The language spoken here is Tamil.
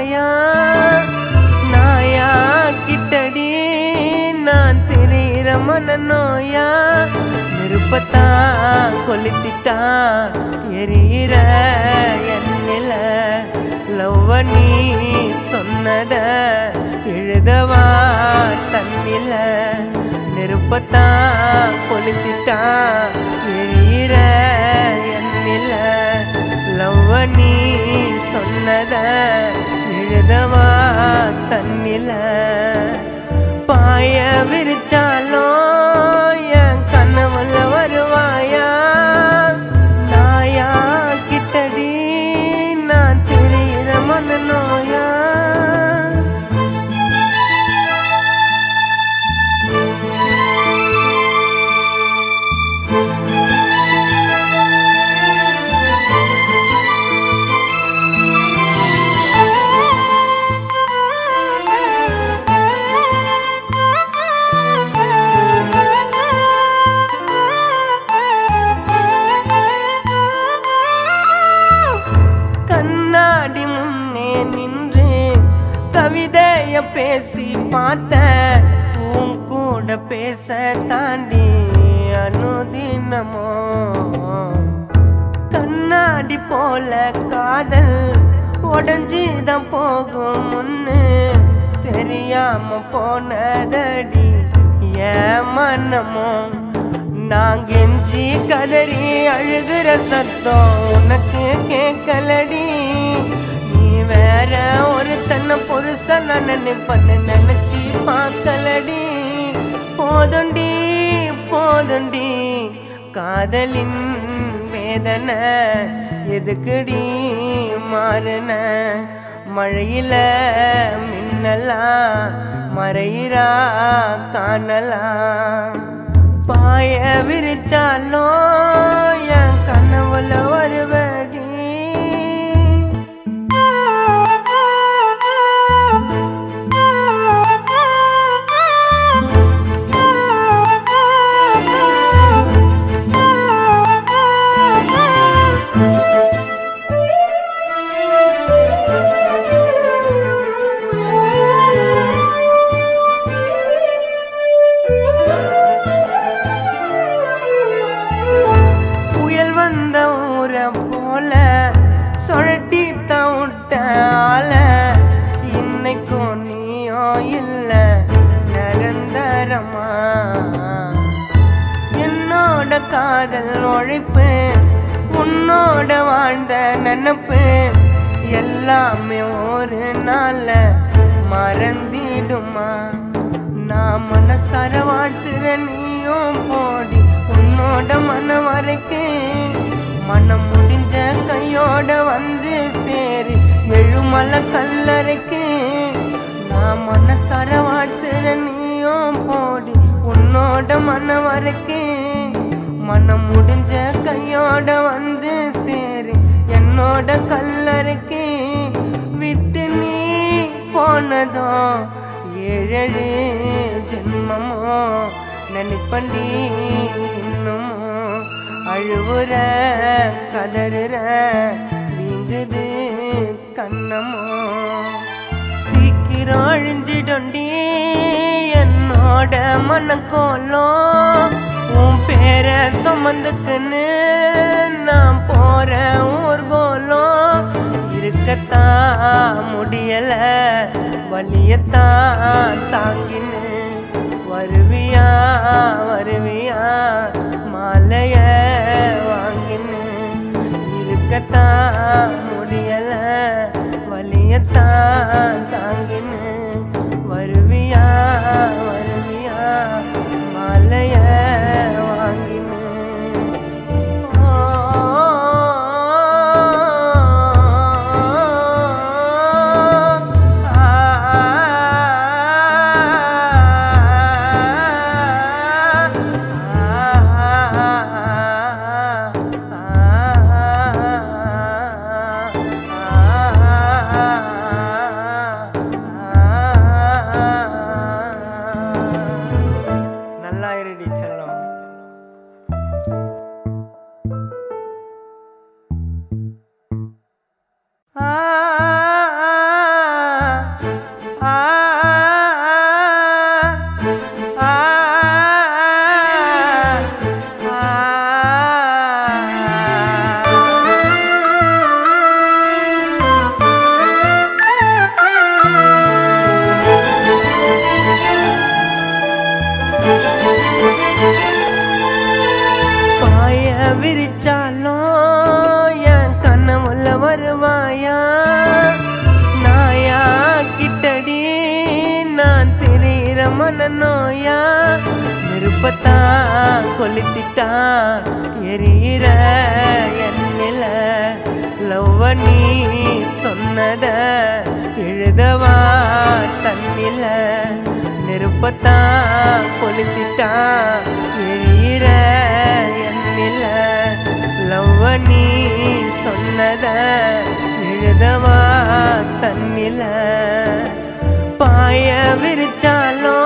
நோயா நாயா கிட்டடி நான் திரியிற மன நோயா நெருப்பத்தான் கொளுத்திட்டா எரியிற என்னில லவ்வ நீ சொன்னத எழுதவா தன்னில நெருப்பத்தான் கொளுத்திட்டா எரியிற என்னில லவ்வ நீ சொன்னத எழுதவா தன்னில பாய விரிச்சாலும் என் கனவுல வருவாயா நாயா கிட்டடி நான் தெரியிற மனநோயா கண்ணாடி முன்னே நின்று கவிதைய பேசி பார்த்த உன் கூட பேச தாண்டி அனுதினமோ கண்ணாடி போல காதல் உடஞ்சிதான் போகும் முன்னு தெரியாம போனதடி என் மனமோ நான் கெஞ்சி கதறி அழுகிற சத்தம் உனக்கு கேட்கலடி நீ வேற ஒரு தன்னை புருஷன் நினைப்பன்னு நினைச்சு பார்க்கலடி போதுண்டி போதுண்டி காதலின் வேதனை எதுக்குடி மாறுன மழையில மின்னலாம் மறையிறா காணலாம் பாய விரிச்சாலும் என் கனவுல வருவடி புயல் வந்த ஊரை போல சுழட்டி விட்ட ஆள இன்னைக்கும் நீயோ இல்ல நிரந்தரமா என்னோட காதல் உழைப்பு உன்னோட வாழ்ந்த நினப்பு எல்லாமே ஒரு நாள்ல மறந்திடுமா நான் மனசார வாழ்த்துற நீயும் போடி உன்னோட மனம் வரைக்கும் மனம் முடிஞ்ச கையோட வந்து சேரு எழுமலை கல்லறைக்கு நான் மனசார வாழ்த்துற நீயும் போடி உன்னோட மனம் வரைக்கும் மனம் முடிஞ்ச கையோட வந்து சேரு என்னோட கல்லறைக்கு விட்டு நீ போனதும் ஏழு ஜென்மமோ நினைப்பண்டி இன்னுமோ அழுவுற கதறுற வீங்குது கண்ணமோ சீக்கிரம் அழிஞ்சிடொண்டி என்னோட மனக்கோலம் உன் பேரை சுமந்துக்குன்னு நான் போறேன் ஊர்கோலம் இருக்கத்தான் முடியல வலியத்தான் தாங்கின்னு வருவியா வருவியா மாலைய வாங்கின்னு இருக்கத்தான் முடியல வலியத்தான் தாங்கின்னு வருவியா வருவியா மாலைய வாங்கின்னு ஆ மனநோயா நெருப்பத்தான் கொளுத்திட்டான் எரியிற என்னில லவ்வ நீ சொன்னத எழுதவா தண்ணில நெருப்பத்தான் கொளுத்திட்டான் எரியிற என்னில லவ்வ நீ சொன்னத எழுதவா தண்ணில பாய விரிச்சாலோ